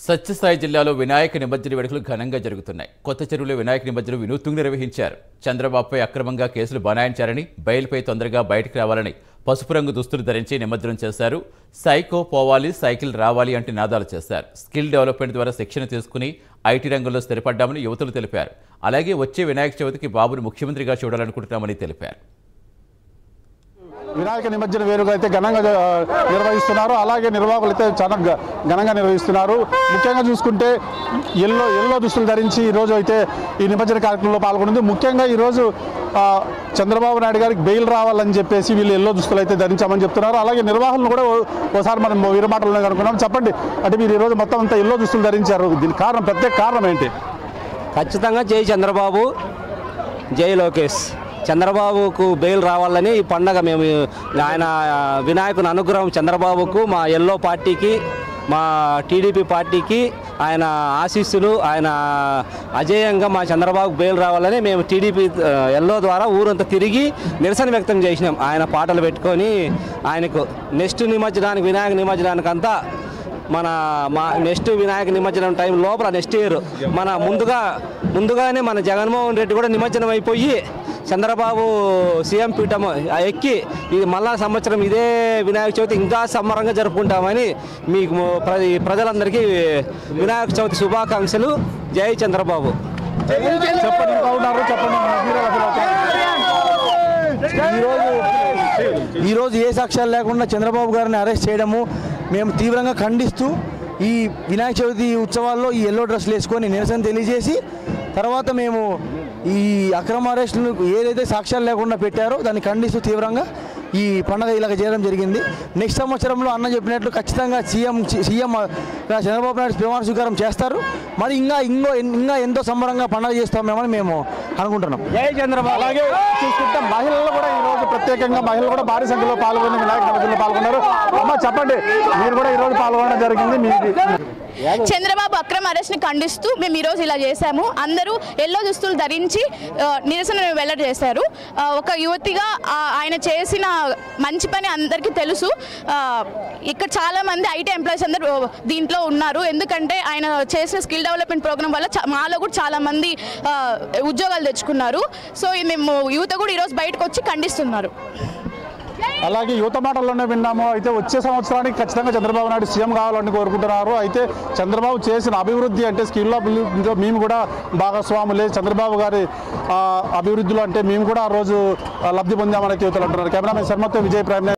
సత్యసాయి జిల్లాలో వినాయక నిమజ్జన వేడుకలు ఘనంగా జరుగుతున్నాయి కొత్త చెరువులో వినాయక నిమజ్జనం వినూత్నంగా నిర్వహించారు చంద్రబాబుపై అక్రమంగా కేసులు బనాయించారని బయలుపై తొందరగా బయటకు రావాలని పసుపు రంగు దుస్తులు ధరించి నిమజ్జనం చేశారు సైకో పోవాలి సైకిల్ రావాలి అంటే నాదాలు చేశారు స్కిల్ డెవలప్మెంట్ ద్వారా శిక్షణ తీసుకుని ఐటీ రంగంలో స్థిరపడ్డామని యువతులు తెలిపారు అలాగే వచ్చే వినాయక చవితికి బాబును ముఖ్యమంత్రిగా చూడాలనుకుంటున్నామని తెలిపారు వినాయక నిమజ్జన వేడుకలు అయితే ఘనంగా ఆ, నిర్వహిస్తున్నారు అలాగే నిర్వాహకులు అయితే చాలా ఘ- ఘనంగా నిర్వహిస్తున్నారు ముఖ్యంగా చూసుకుంటే ఎల్లో ఎల్లో దుస్తులు ధరించి ఈరోజు అయితే ఈ నిమజ్జన కార్యక్రమంలో పాల్గొంది ముఖ్యంగా ఈరోజు ఆ, చంద్రబాబు నాయుడు గారికి బెయిల్ రావాలని చెప్పేసి వీళ్ళు ఎల్లో దుస్తులు అయితే ధరించామని చెప్తున్నారు అలాగే నిర్వాహకులను కూడా ఓ- ఓసారి మనం వీరమాటలను కనుక్కున్నాం చెప్పండి అంటే మీరు ఈరోజు మొత్తం అంతా ఎల్లో దుస్తులు ధరించారు దీనికి కారణం ప్రత్యేక కారణం ఏంటి ఖచ్చితంగా జై చంద్రబాబు జై లోకేష్ చంద్రబాబుకు బెయిల్ రావాలని ఈ పండగ మేము ఆయన వినాయకుని అనుగ్రహం చంద్రబాబుకు మా ఎల్లో పార్టీకి మా టీడీపీ పార్టీకి ఆయన ఆశీస్సులు ఆయన అజేయంగా మా చంద్రబాబు బెయిల్ రావాలని మేము టీడీపీ ఆ, ఎల్లో ద్వారా ఊరంతా తిరిగి నిరసన వ్యక్తం చేసినాం ఆయన పాటలు పెట్టుకొని ఆయనకు నెక్స్ట్ నిమజ్జనానికి వినాయక నిమజ్జనానికి అంతా మన మా నెక్స్ట్ వినాయక నిమజ్జనం టైం లోపల నెక్స్ట్ ఇయర్ మన ముందుగా ముందుగానే మన జగన్మోహన్ రెడ్డి కూడా నిమజ్జనం అయిపోయి చంద్రబాబు సీఎం పీఠం ఎక్కి ఇది మళ్ళా సంవత్సరం ఇదే వినాయక చవితి ఇంకా సంబరంగా జరుపుకుంటామని మీకు మొ- ప్ర- ప్రజలందరికీ వినాయక చవితి శుభాకాంక్షలు జై చంద్రబాబు చెప్పండి ఇంకా ఉన్నారు చెప్పండి మీరే అసలు ఈరోజు ఈరోజు ఏ సాక్ష్యాలు లేకుండా చంద్రబాబు గారిని అరెస్ట్ చేయడము మేము తీవ్రంగా ఖండిస్తూ ఈ వినాయక చవితి ఉత్సవాల్లో ఈ ఎల్లో డ్రెస్సులు వేసుకొని నిరసన తెలియజేసి తర్వాత మేము ఈ అక్రమ అరెస్టులు ఏదైతే సాక్ష్యాలు లేకుండా పెట్టారో దాన్ని ఖండిస్తూ తీవ్రంగా ఈ పండగ ఇలాగ చేయడం జరిగింది నెక్స్ట్ సంవత్సరంలో అన్న చెప్పినట్లు ఖచ్చితంగా సీఎం సీఎం చంద్రబాబు నాయుడు ప్రమాణ స్వీకారం చేస్తారు మరి ఇంకా ఇంకో ఇంకా ఎంతో సంబరంగా పండగ చేస్తామేమని మేము అనుకుంటున్నాం జై చంద్రబాబు అలాగే చూసుకుంటే మహిళలు కూడా ఈ రోజు ప్రత్యేకంగా మహిళలు కూడా భారీ సంఖ్యలో పాల్గొని వినాయక నిమజ్జనంలో పాల్గొన్నారు అమ్మ చెప్పండి మీరు కూడా ఈ రోజు పాల్గొనడం జరిగింది మీకు చంద్రబాబు అక్రమ అరెస్ట్ ని ఖండిస్తూ మేము ఈ రోజు ఇలా చేశాము అందరూ ఎల్లో దుస్తులు ధరించి ఆ, నిరసన వెల్లడి చేశారు ఆ, ఒక యువతిగా ఆ, ఆయన చేసిన మంచి పని అందరికీ తెలుసు ఆ, ఇక్కడ చాలా మంది ఐటీ ఎంప్లాయీస్ అందరూ దీంట్లో ఉన్నారు ఎందుకంటే ఆయన చేసిన స్కిల్ డెవలప్మెంట్ ప్రోగ్రామ్ వల్ల చా- మాలో కూడా చాలా మంది ఆ, ఉద్యోగాలు తెచ్చుకున్నారు సో ఈ మేము యువత కూడా ఈరోజు బయటకు వచ్చి ఖండిస్తున్నారు అలాగే యువత మాటల్లోనే విన్నాము అయితే వచ్చే సంవత్సరానికి ఖచ్చితంగా చంద్రబాబు నాయుడు సీఎం కావాలని కోరుకుంటున్నారు అయితే చంద్రబాబు చేసిన అభివృద్ధి అంటే స్కిల్ అభివృద్ధిలో మేము కూడా భాగస్వాములే చంద్రబాబు గారి ఆ, అభివృద్ధిలో అంటే మేము కూడా ఆ రోజు ఆ, లబ్ధి పొందామని అయితే యువతలు అంటున్నారు కెమెరామెన్ శర్మతో విజయ్ ప్రైమ్